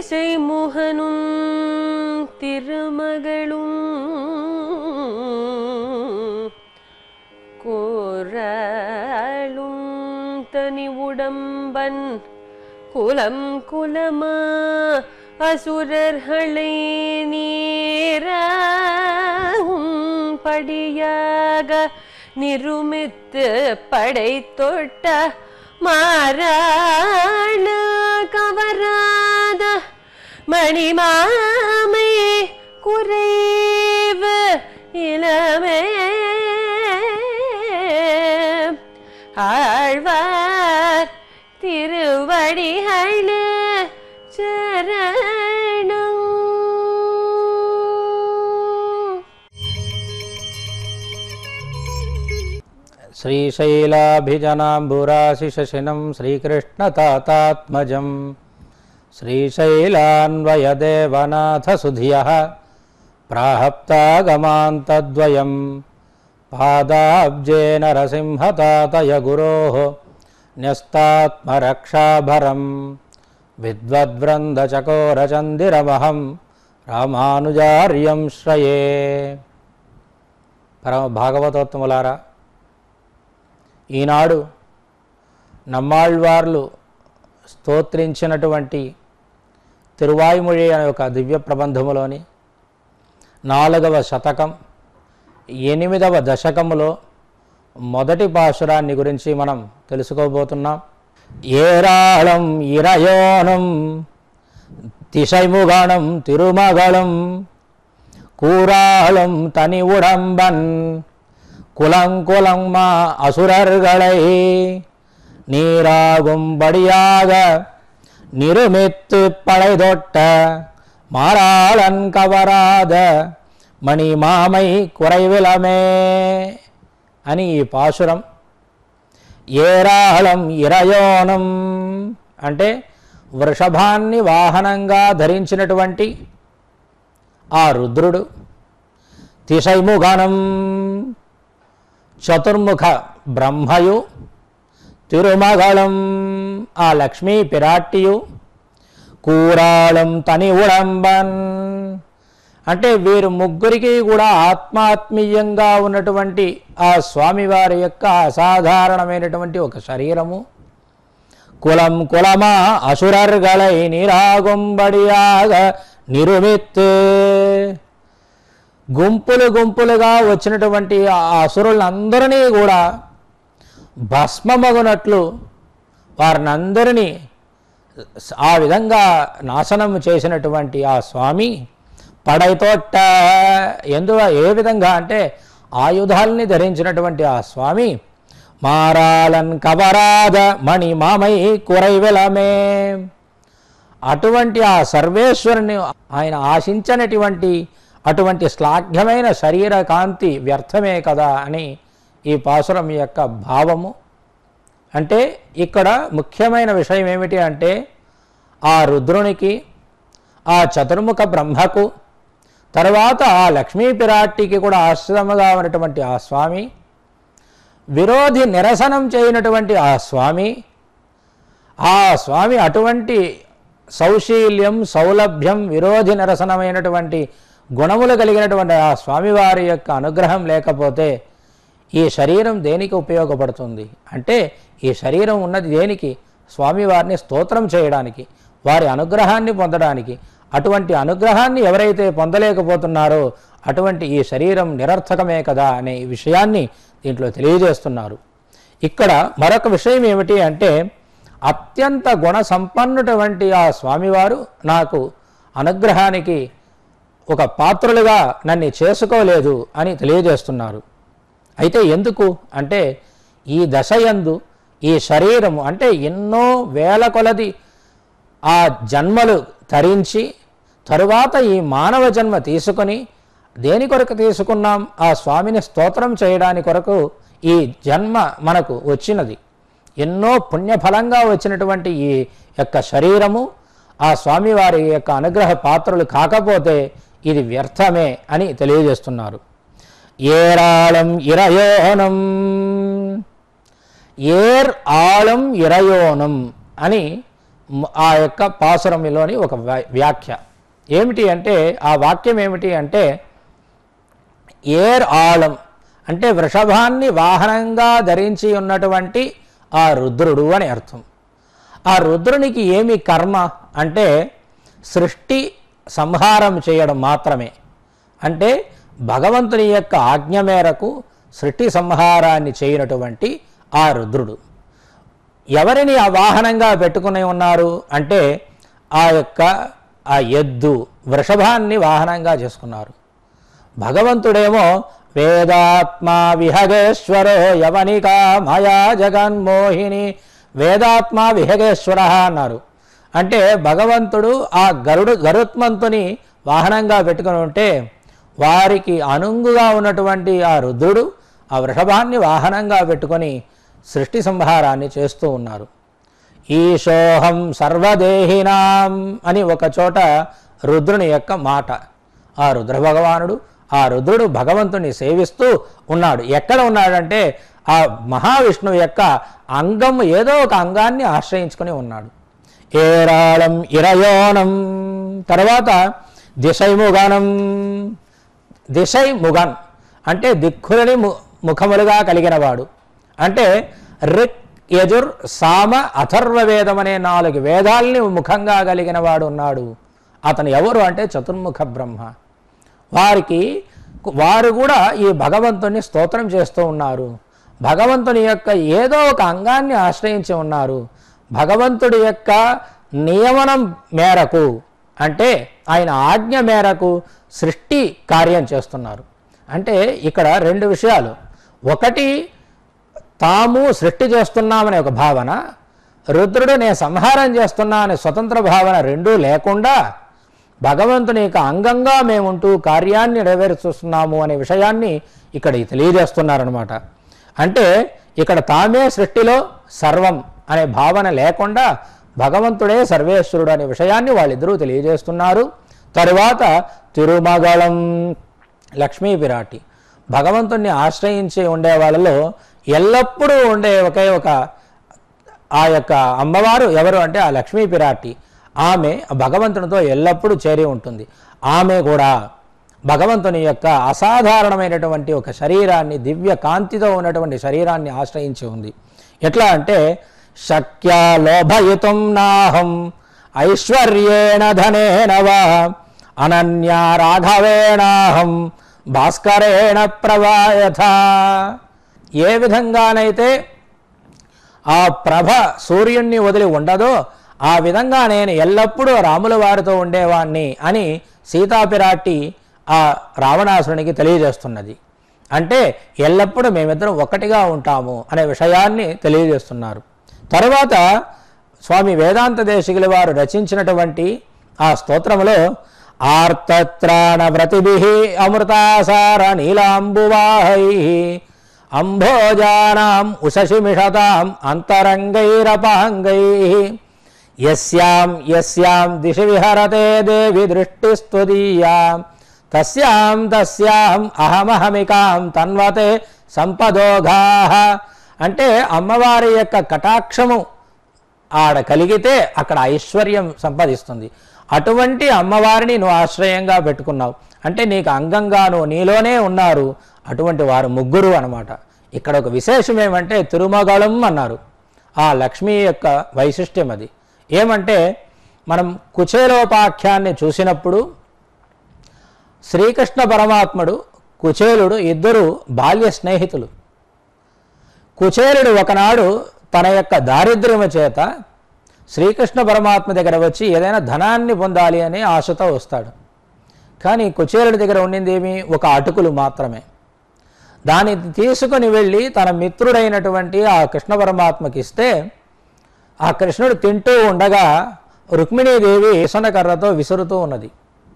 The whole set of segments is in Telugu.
திசைமுகனும் திருமகளும் கோரலும் தனி உடம்பன் குலம் குலமா அசுரர்களை நீராகும் படியாக நிருமித்து படை தொட்ட மாறாள கவராத மணிமாமை குறைவு இளமே ஆழ்வார் திருவடிகள் சரணம் श्रीशैलाभिजनाम्बुराशिशशिनं श्रीकृष्णतातात्मजं श्रीशैलान्वयदेवनाथसुधियः प्राहप्तागमान्तद्वयं पादाब्जे नरसिंहतातय गुरोः न्यस्तात्मरक्षाभरं विद्वद्वृन्दचकोरचन्दिरमहं रामानुजार्यं श्रये పరమ భాగవతోత్తములారా ఈనాడు నమ్మాళ్వార్లు స్తోత్రించినటువంటి తిరువాయుమొഴి అనే ఒక దివ్య ప్రబంధములోని నాలుగవ శతకం ఎనిమిదవ దశకములో మొదటి పాశురాన్ని గురించి మనం తెలుసుకోబోతున్నాం ఏరాళం ఇరయోనం திசைமுகணம் திருமகளும் கூறாளும் தனி உடம்பன் குலங்குலம்மா அசுரர்களை நீராகும்படியாக நிருமித்து படைதொட்ட மாறாளன் கவராத మణిమామై కురైవిలమే అని ఈ పాశురం ఏరాళం ఇరయోనం అంటే వృషభాన్ని వాహనంగా ధరించినటువంటి ఆ రుద్రుడు తిశైముఖనం చతుర్ముఖ బ్రహ్మయు తిరుమగళం ఆ లక్ష్మీ పిరాట్టియు కూరాళం తని ఉడంబన్ అంటే వీరు ముగ్గురికి కూడా ఆత్మాత్మీయంగా ఉన్నటువంటి ఆ స్వామివారి యొక్క అసాధారణమైనటువంటి ఒక శరీరము కులం కులమా అసురర్గళై నిరాగుంబడియాగ నిరుమిత్ గుంపులు గుంపులుగా వచ్చినటువంటి ఆ అసురులందరినీ కూడా భస్మమగునట్లు వారినందరినీ ఆ విధంగా నాశనం చేసినటువంటి ఆ స్వామి పడైతోట్ట ఎందు ఏ విధంగా అంటే ఆయుధాల్ని ధరించినటువంటి ఆ స్వామి మారాలన్ కవరాద మణి మామై కురైవెలమే అటువంటి ఆ సర్వేశ్వరుని ఆయన ఆశించనటువంటి అటువంటి శ్లాఘ్యమైన శరీర కాంతి వ్యర్థమే కదా అని ఈ పాసురం యొక్క భావము అంటే ఇక్కడ ముఖ్యమైన విషయం ఏమిటి అంటే ఆ రుద్రునికి ఆ చతుర్ముఖ బ్రహ్మకు తర్వాత ఆ లక్ష్మీ పిరాట్టికి కూడా ఆశ్రమగా ఉన్నటువంటి ఆ స్వామి విరోధి నిరసనం చేయనటువంటి ఆ స్వామి ఆ స్వామి అటువంటి సౌశీల్యం సౌలభ్యం విరోధి నిరసనమైనటువంటి గుణములు కలిగినటువంటి ఆ స్వామివారి యొక్క అనుగ్రహం లేకపోతే ఈ శరీరం దేనికి ఉపయోగపడుతుంది అంటే ఈ శరీరం ఉన్నది దేనికి స్వామివారిని స్తోత్రం చేయడానికి వారి అనుగ్రహాన్ని పొందడానికి అటువంటి అనుగ్రహాన్ని ఎవరైతే పొందలేకపోతున్నారో అటువంటి ఈ శరీరం నిరర్థకమే కదా అనే ఈ విషయాన్ని దీంట్లో తెలియజేస్తున్నారు ఇక్కడ మరొక విషయం ఏమిటి అంటే అత్యంత గుణ సంపన్నుటువంటి ఆ స్వామివారు నాకు అనుగ్రహానికి ఒక పాత్రులుగా నన్ను చేసుకోలేదు అని తెలియజేస్తున్నారు అయితే ఎందుకు అంటే ఈ దశయందు ఈ శరీరము అంటే ఎన్నో వేల కొలది ఆ జన్మలు తరించి తరువాత ఈ మానవ జన్మ తీసుకొని దేని కొరకు తీసుకున్నాం ఆ స్వామిని స్తోత్రం చేయడాని కొరకు ఈ జన్మ మనకు వచ్చినది ఎన్నో పుణ్యఫలంగా వచ్చినటువంటి ఈ యొక్క శరీరము ఆ స్వామివారి యొక్క అనుగ్రహ పాత్రలు కాకపోతే ఇది వ్యర్థమే అని తెలియజేస్తున్నారు ఏరాళం ఇరయోనం ఏర్ ఆళం ఇరయోనం అని మ్- ఆ యొక్క పాసురంలోని ఒక వ్యా- వ్యాఖ్య ఏమిటి అంటే ఆ వాక్యం ఏమిటి అంటే ఏర్ ఆళం అంటే వృషభాన్ని వాహనంగా ధరించి ఉన్నటువంటి ఆ రుద్రుడు అని అర్థం ఆ రుద్రునికి ఏమి కర్మ అంటే సృష్టి సంహారం చేయడం మాత్రమే అంటే భగవంతుని యొక్క ఆజ్ఞ మేరకు సృష్టి సంహారాన్ని చేయనటువంటి ఆ రుద్రుడు ఎవరిని ఆ వాహనంగా పెట్టుకుని ఉన్నారు అంటే ఆ యొక్క ఆ ఎద్దు వృషభాన్ని వాహనంగా చేసుకున్నారు భగవంతుడేమో వేదాత్మా విహగేశ్వరో యవనికా మాయా జగన్మోహిని వేదాత్మా విహగేశ్వర అన్నారు అంటే భగవంతుడు ఆ గరుడు గరుత్మంతుని వాహనంగా పెట్టుకుని ఉంటే వారికి అనుంగుగా ఉన్నటువంటి ఆ రుద్రుడు ఆ వృషభాన్ని వాహనంగా పెట్టుకొని సృష్టి సంహారాన్ని చేస్తూ ఉన్నారు ఈశోహం సర్వదేహినాం అని ఒక చోట రుద్రుని యొక్క మాట ఆ రుద్ర భగవానుడు ఆ రుద్రుడు భగవంతుని సేవిస్తూ ఉన్నాడు ఎక్కడ ఉన్నాడంటే ఆ మహావిష్ణువు యొక్క అంగం ఏదో ఒక అంగాన్ని ఆశ్రయించుకొని ఉన్నాడు ఏరాళం ఇరయోణం తర్వాత దిశైముగనం దిశై ముగన్ అంటే దిక్కులని ము ముఖములుగా కలిగినవాడు అంటే రిక్ యజుర్ సామ అథర్వ వేదం అనే నాలుగు వేదాల్ని ముఖంగా కలిగిన వాడు ఉన్నాడు అతను ఎవరు అంటే చతుర్ముఖ బ్రహ్మ వారికి వారు కూడా ఈ భగవంతుని స్తోత్రం చేస్తూ ఉన్నారు భగవంతుని యొక్క ఏదో ఒక అంగాన్ని ఆశ్రయించి ఉన్నారు భగవంతుడి యొక్క నియమనం మేరకు అంటే ఆయన ఆజ్ఞ మేరకు సృష్టి కార్యం చేస్తున్నారు అంటే ఇక్కడ రెండు విషయాలు ఒకటి తాము సృష్టి చేస్తున్నామనే ఒక భావన రుద్రుడు నేను సంహారం చేస్తున్నా అనే స్వతంత్ర భావన రెండూ లేకుండా భగవంతుని యొక్క అంగంగా మేముంటూ కార్యాన్ని నెరవేరుస్తున్నాము అనే విషయాన్ని ఇక్కడ తెలియజేస్తున్నారనమాట అంటే ఇక్కడ తామే సృష్టిలో సర్వం అనే భావన లేకుండా భగవంతుడే సర్వేశ్వరుడు అనే విషయాన్ని వాళ్ళిద్దరూ తెలియజేస్తున్నారు తరువాత తిరుమగళం లక్ష్మీ పిరాటి భగవంతుణ్ణి ఆశ్రయించి ఉండే వాళ్ళలో ఎల్లప్పుడూ ఉండే ఒకే ఒక ఆ యొక్క అమ్మవారు ఎవరు అంటే ఆ లక్ష్మీ పిరాటి ఆమె భగవంతునితో ఎల్లప్పుడూ చేరి ఉంటుంది ఆమె కూడా భగవంతుని యొక్క అసాధారణమైనటువంటి ఒక శరీరాన్ని దివ్య కాంతితో ఉన్నటువంటి శరీరాన్ని ఆశ్రయించి ఉంది ఎట్లా అంటే శక్య లోభయుతం నాహం ఐశ్వర్యేణ ధనేన వా అనన్యా రాఘవేణాహం భాస్కరేణ ప్రవాయథ ఏ విధంగానైతే ఆ ప్రభ సూర్యుణ్ణి వదిలి ఉండదో ఆ విధంగా నేను ఎల్లప్పుడూ రాముల వారితో ఉండేవాణ్ణి అని సీతాపిరాటి ఆ రావణాసురునికి తెలియజేస్తున్నది అంటే ఎల్లప్పుడూ మేమిద్దరం ఒకటిగా ఉంటాము అనే విషయాన్ని తెలియజేస్తున్నారు తరువాత స్వామి వేదాంత దేశికుల వారు రచించినటువంటి ఆ స్తోత్రములో ఆర్తత్రాణ వ్రతిభి అమృతాసార నీలాంబువాహై అంభోజానాం ఉషసిమిషతాం అంతరంగైరపాంగై యస్యాం యస్యాం దిశి విహరతే దేవి దృష్టిస్త్వదీయాం తస్యాం తస్యాం అహమహమికాం తన్వతే సంపదోఘాః అంటే అమ్మవారి యొక్క కటాక్షము ఆడ కలిగితే అక్కడ ఐశ్వర్యం సంపాదిస్తుంది అటువంటి అమ్మవారిని నువ్వు ఆశ్రయంగా పెట్టుకున్నావు అంటే నీకు అంగంగాను నీలోనే ఉన్నారు అటువంటి వారు ముగ్గురు అన్నమాట ఇక్కడ ఒక విశేషం ఏమంటే తిరుమగళం అన్నారు ఆ లక్ష్మీ యొక్క వైశిష్ట్యం అది ఏమంటే మనం కుచేలోపాఖ్యాన్ని చూసినప్పుడు శ్రీకృష్ణ పరమాత్ముడు కుచేలుడు ఇద్దరు బాల్య స్నేహితులు కుచేలుడు ఒకనాడు తన యొక్క దారిద్ర్యము చేత శ్రీకృష్ణ పరమాత్మ దగ్గర వచ్చి ఏదైనా ధనాన్ని పొందాలి అనే ఆశతో వస్తాడు కానీ కుచేలుడి దగ్గర ఉండింది ఏమి ఒక అటుకులు మాత్రమే దాన్ని తీసుకొని వెళ్ళి తన మిత్రుడైనటువంటి ఆ కృష్ణ పరమాత్మకి ఇస్తే ఆ కృష్ణుడు తింటూ ఉండగా రుక్మిణీదేవి ఈసనకర్రతో విసురుతూ ఉన్నది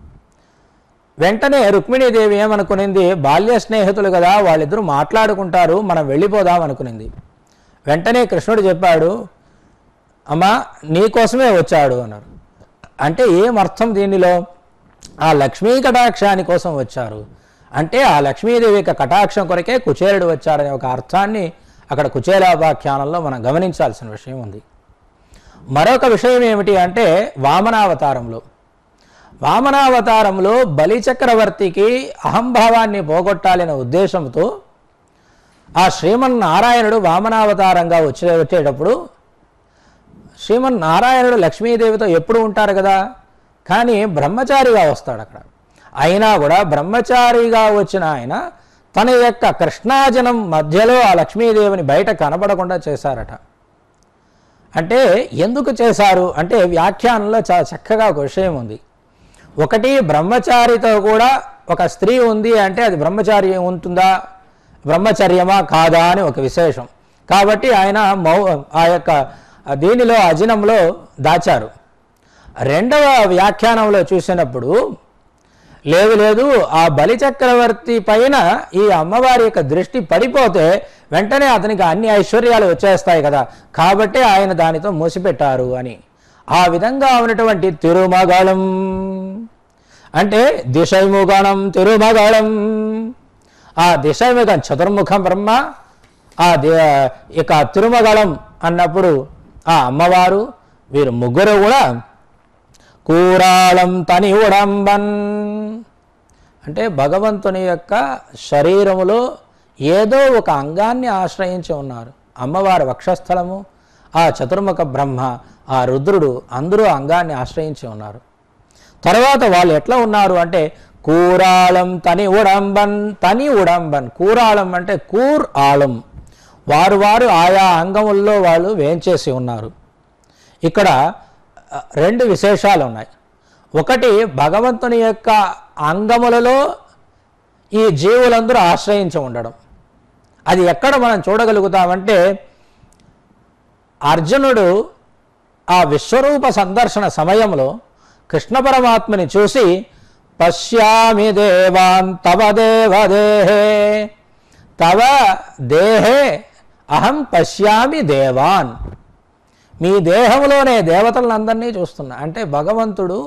వెంటనే రుక్మిణీదేవి ఏమనుకునింది బాల్య స్నేహితులు కదా వాళ్ళిద్దరూ మాట్లాడుకుంటారు మనం వెళ్ళిపోదాం అనుకునింది వెంటనే కృష్ణుడు చెప్పాడు అమ్మా నీకోసమే వచ్చాడు అన్నారు అంటే ఏం అర్థం దీనిలో ఆ లక్ష్మీ కటాక్షాని కోసం వచ్చారు అంటే ఆ లక్ష్మీదేవి యొక్క కటాక్షం కొరకే కుచేలుడు వచ్చారనే ఒక అర్థాన్ని అక్కడ కుచేలాపాఖ్యానంలో మనం గమనించాల్సిన విషయం ఉంది మరొక విషయం ఏమిటి అంటే వామనావతారంలో వామనావతారంలో బలిచక్రవర్తికి అహంభావాన్ని పోగొట్టాలనే ఉద్దేశంతో ఆ శ్రీమన్నారాయణుడు వామనావతారంగా వచ్చే వచ్చేటప్పుడు శ్రీమన్నారాయణుడు లక్ష్మీదేవితో ఎప్పుడు ఉంటారు కదా కానీ బ్రహ్మచారిగా వస్తాడు అక్కడ అయినా కూడా బ్రహ్మచారిగా వచ్చిన ఆయన తన యొక్క కృష్ణాజనం మధ్యలో ఆ లక్ష్మీదేవిని బయట కనబడకుండా చేశారట అంటే ఎందుకు చేశారు అంటే వ్యాఖ్యానంలో చాలా చక్కగా ఒక విషయం ఉంది ఒకటి బ్రహ్మచారితో కూడా ఒక స్త్రీ ఉంది అంటే అది బ్రహ్మచారి ఉంటుందా బ్రహ్మచర్యమా కాదా అని ఒక విశేషం కాబట్టి ఆయన మౌ ఆ యొక్క దీనిలో అజినంలో దాచారు రెండవ వ్యాఖ్యానంలో చూసినప్పుడు లేదు లేదు ఆ బలి చక్రవర్తి పైన ఈ అమ్మవారి యొక్క దృష్టి పడిపోతే వెంటనే అతనికి అన్ని ఐశ్వర్యాలు వచ్చేస్తాయి కదా కాబట్టి ఆయన దానితో మూసిపెట్టారు అని ఆ విధంగా ఉన్నటువంటి తిరుమగళం అంటే దిశైముగణం తిరుమగళం ఆ దిశైముఖం చతుర్ముఖం బ్రహ్మ ఆ ది ఇక తిరుమగళం అన్నప్పుడు ఆ అమ్మవారు వీరు ముగ్గురు కూడా కూరాళం తని ఉడంబన్ అంటే భగవంతుని యొక్క శరీరములో ఏదో ఒక అంగాన్ని ఆశ్రయించి ఉన్నారు అమ్మవారి వక్షస్థలము ఆ చతుర్ముఖ బ్రహ్మ ఆ రుద్రుడు అందరూ అంగాన్ని ఆశ్రయించి ఉన్నారు తర్వాత వాళ్ళు ఎట్లా ఉన్నారు అంటే కూరాళం తని ఉడంబన్ తని ఉడంబన్ కూరాళం అంటే కూర్ ఆళం వారు వారు ఆయా అంగముల్లో వాళ్ళు వేంచేసి ఉన్నారు ఇక్కడ ఆ, రెండు విశేషాలు ఉన్నాయి ఒకటి భగవంతుని యొక్క అంగములలో ఈ జీవులందరూ ఆశ్రయించి ఉండడం అది ఎక్కడ మనం చూడగలుగుతామంటే అర్జునుడు ఆ విశ్వరూప సందర్శన సమయంలో కృష్ణ పరమాత్మని చూసి పశ్యామి దేవాన్ తవ దేవదేహే తవ దేహే అహం పశ్యామి దేవాన్ మీ దేహంలోనే దేవతలందరినీ చూస్తున్నా అంటే భగవంతుడు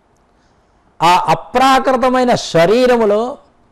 ఆ అప్రాకృతమైన శరీరములో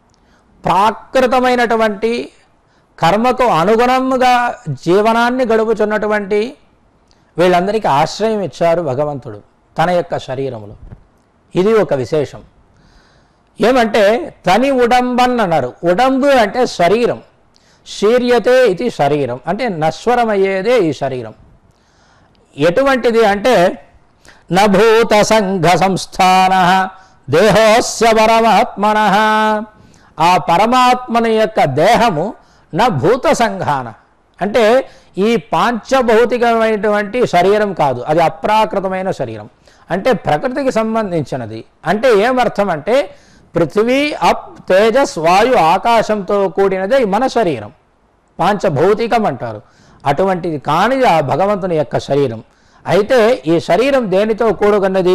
ప్రాకృతమైనటువంటి కర్మకు అనుగుణంగా జీవనాన్ని గడుపుచున్నటువంటి వీళ్ళందరికీ ఆశ్రయం ఇచ్చారు భగవంతుడు తన యొక్క శరీరములో ఇది ఒక విశేషం ఏమంటే తని ఉడంబన్ అన్నారు ఉడంబు అంటే శరీరం శీర్యతే ఇది శరీరం అంటే నశ్వరమయ్యేదే ఈ శరీరం ఎటువంటిది అంటే నభూత సంఘ సంస్థాన దేహోస్య పరమాత్మన ఆ పరమాత్మని యొక్క దేహము నా భూత సంఘాన అంటే ఈ పాంచభౌతికమైనటువంటి శరీరం కాదు అది అప్రాకృతమైన శరీరం అంటే ప్రకృతికి సంబంధించినది అంటే ఏమర్థం అంటే పృథివీ అప్ తేజస్ వాయు ఆకాశంతో కూడినదే మన శరీరం పాంచభౌతికం అంటారు అటువంటిది కానిది ఆ భగవంతుని యొక్క శరీరం అయితే ఈ శరీరం దేనితో కూడుకున్నది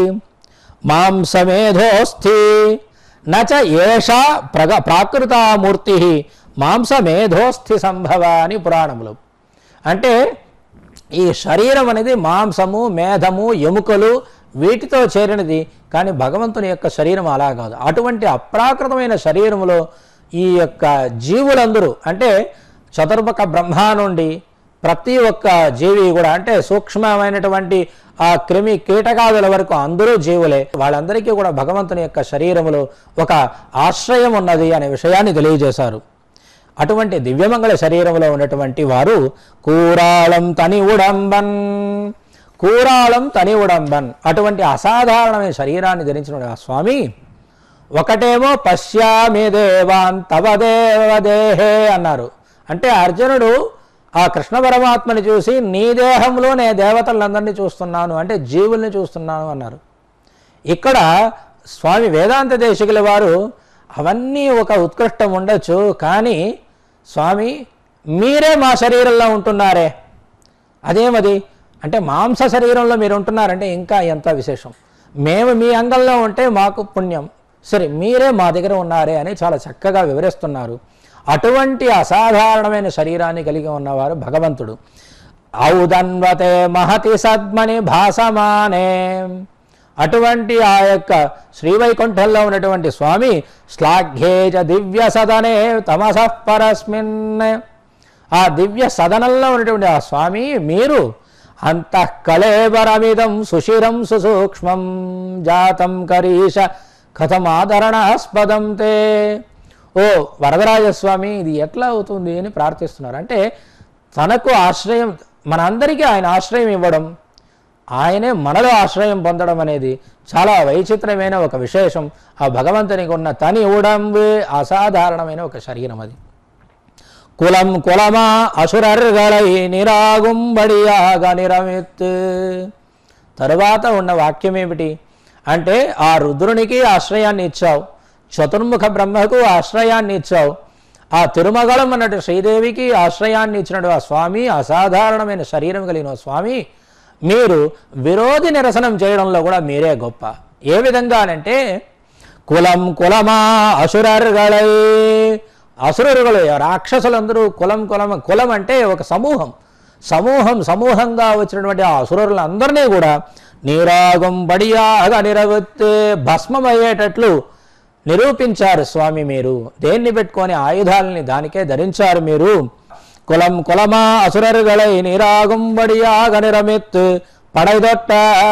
మాంసమేధోస్థి నచ ఏషా ప్రగ ప్రాకృతామూర్తి మాంసమేధోస్థి సంభవ అని పురాణములు అంటే ఈ శరీరం అనేది మాంసము మేధము ఎముకలు వీటితో చేరినది కానీ భగవంతుని యొక్క శరీరం అలా కాదు అటువంటి అప్రాకృతమైన శరీరములో ఈ యొక్క జీవులందరూ అంటే చతుర్ముఖ బ్రహ్మ నుండి ప్రతి ఒక్క జీవి కూడా అంటే సూక్ష్మమైనటువంటి ఆ క్రిమి కీటకాదుల వరకు అందరూ జీవులే వాళ్ళందరికీ కూడా భగవంతుని యొక్క శరీరములో ఒక ఆశ్రయం ఉన్నది అనే విషయాన్ని తెలియజేశారు అటువంటి దివ్యమంగళ శరీరంలో ఉన్నటువంటి వారు కూరాళం తని ఉడంబన్ కూరాళం తని ఉడంబన్ అటువంటి అసాధారణమైన శరీరాన్ని ధరించిన ఆ స్వామి ఒకటేమో పశ్యామి దేవాన్ తవ దేవదేహే అన్నారు అంటే అర్జునుడు ఆ కృష్ణ పరమాత్మని చూసి నీ దేహంలో నే దేవతలందరినీ చూస్తున్నాను అంటే జీవుల్ని చూస్తున్నాను అన్నారు ఇక్కడ స్వామి వేదాంత దేశికుల వారు అవన్నీ ఒక ఉత్కృష్టం ఉండొచ్చు కానీ స్వామి మీరే మా శరీరంలో ఉంటున్నారే అదేమది అంటే మాంస శరీరంలో మీరు ఉంటున్నారంటే ఇంకా ఎంత విశేషం మేము మీ అంగంలో ఉంటే మాకు పుణ్యం సరే మీరే మా దగ్గర ఉన్నారే అని చాలా చక్కగా వివరిస్తున్నారు అటువంటి అసాధారణమైన శరీరాన్ని కలిగి ఉన్నవారు భగవంతుడు ఔదన్వతే మహతి సద్మని భాసమానే అటువంటి ఆ యొక్క శ్రీవైకుంఠంలో ఉన్నటువంటి స్వామి శ్లాఘ్యేజ దివ్య సదనే తమసః పరస్మిన్ ఆ దివ్య సదనంలో ఉన్నటువంటి ఆ స్వామి మీరు అంతః కళేబరమిదం సుశిరం సుసూక్ష్మం జాతం కరీష కథమాదరణాస్పదం తే ఓ వరదరాజస్వామి ఇది ఎట్లా అవుతుంది అని ప్రార్థిస్తున్నారు అంటే తనకు ఆశ్రయం మనందరికీ ఆయన ఆశ్రయం ఇవ్వడం ఆయనే మనలో ఆశ్రయం పొందడం అనేది చాలా వైచిత్రమైన ఒక విశేషం ఆ భగవంతునికి ఉన్న తని ఉడంబే అసాధారణమైన ఒక శరీరం అది కులం కులమా అసురర్గళై నిరాగుంబడియాగా నిరమిత్ తరువాత ఉన్న వాక్యం ఏమిటి అంటే ఆ రుద్రునికి ఆశ్రయాన్ని ఇచ్చావు చతుర్ముఖ బ్రహ్మకు ఆశ్రయాన్ని ఇచ్చావు ఆ తిరుమగళం అన్నట్టు శ్రీదేవికి ఆశ్రయాన్ని ఇచ్చినట్టు ఆ స్వామి అసాధారణమైన శరీరం కలిగిన ఆ స్వామి మీరు విరోధి నిరసనం చేయడంలో కూడా మీరే గొప్ప ఏ విధంగా అంటే కులం కులమా అసురర్గళై అసురులు రాక్షసులందరూ కులం కులం కులం అంటే ఒక సమూహం సమూహం సమూహంగా వచ్చినటువంటి ఆ అసురులందరినీ కూడా నీరాగం బడియాగా నిరవత్తే భస్మమయ్యేటట్లు నిరూపించారు స్వామి మీరు దేన్ని పెట్టుకొని ఆయుధాలని దానికే ధరించారు మీరు కులం కులమా అసురరుగళై నీరాగుంబడియాగ నిరమిత్ పడైదొట్ట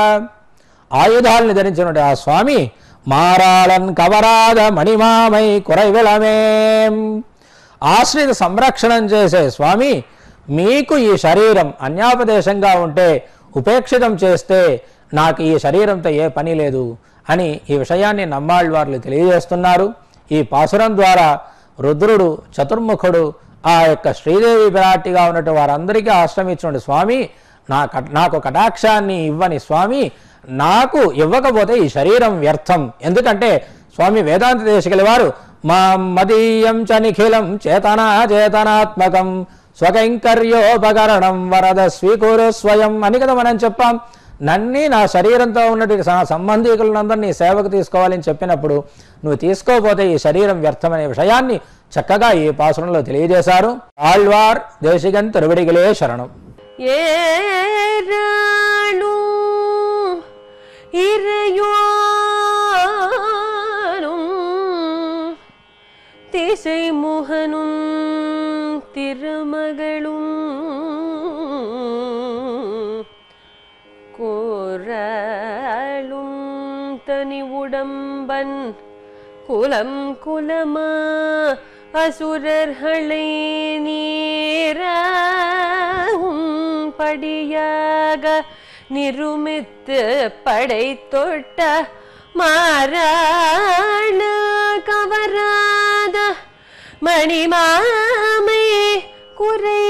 ఆయుధాలని ధరించినటువంటి ఆ స్వామి మారాళన్ కవరాద మణిమామై కురైవిళమేం ఆశ్రిత సంరక్షణం చేసే స్వామి మీకు ఈ శరీరం అన్యాపదేశంగా ఉంటే ఉపేక్షితం చేస్తే నాకు ఈ శరీరంతో ఏ పని లేదు అని ఈ విషయాన్ని నమ్మాళ్ళవార్లు తెలియజేస్తున్నారు ఈ పాసురం ద్వారా రుద్రుడు చతుర్ముఖుడు ఆ యొక్క శ్రీదేవి విరాటిగా ఉన్నట్టు వారందరికీ ఆశ్రమించిన స్వామి నా కట- నాకు కటాక్షాన్ని ఇవ్వని స్వామి నాకు ఇవ్వకపోతే ఈ శరీరం వ్యర్థం ఎందుకంటే స్వామి వేదాంత దేశికలి వారు మా మదీయం చ నిఖిలం చేతనా చేతనాత్మకం స్వకైంకర్యోపకరణం వరద స్వీకూరు స్వయం అని కదా మనం చెప్పాం నన్ని నా శరీరంతో ఉన్నటువంటి స- సంబంధీకులందరినీ సేవకు తీసుకోవాలని చెప్పినప్పుడు నువ్వు తీసుకోకపోతే ఈ శరీరం వ్యర్థమనే విషయాన్ని చక్కగా ఈ పాసురంలో తెలియజేశారు ఆళ్వార్ దేశిగన్ తిరువడిగలే శరణం ஏறாளும் இறையோனும் திசைமுகனும் திருமகளும் கோராளும் தனி உடம்பன் குலம் குலமா அசுரர்களை நீராகும் படியாக நிருமித்து படை தொட்ட மாறாள கவராத மணிமாமை குறை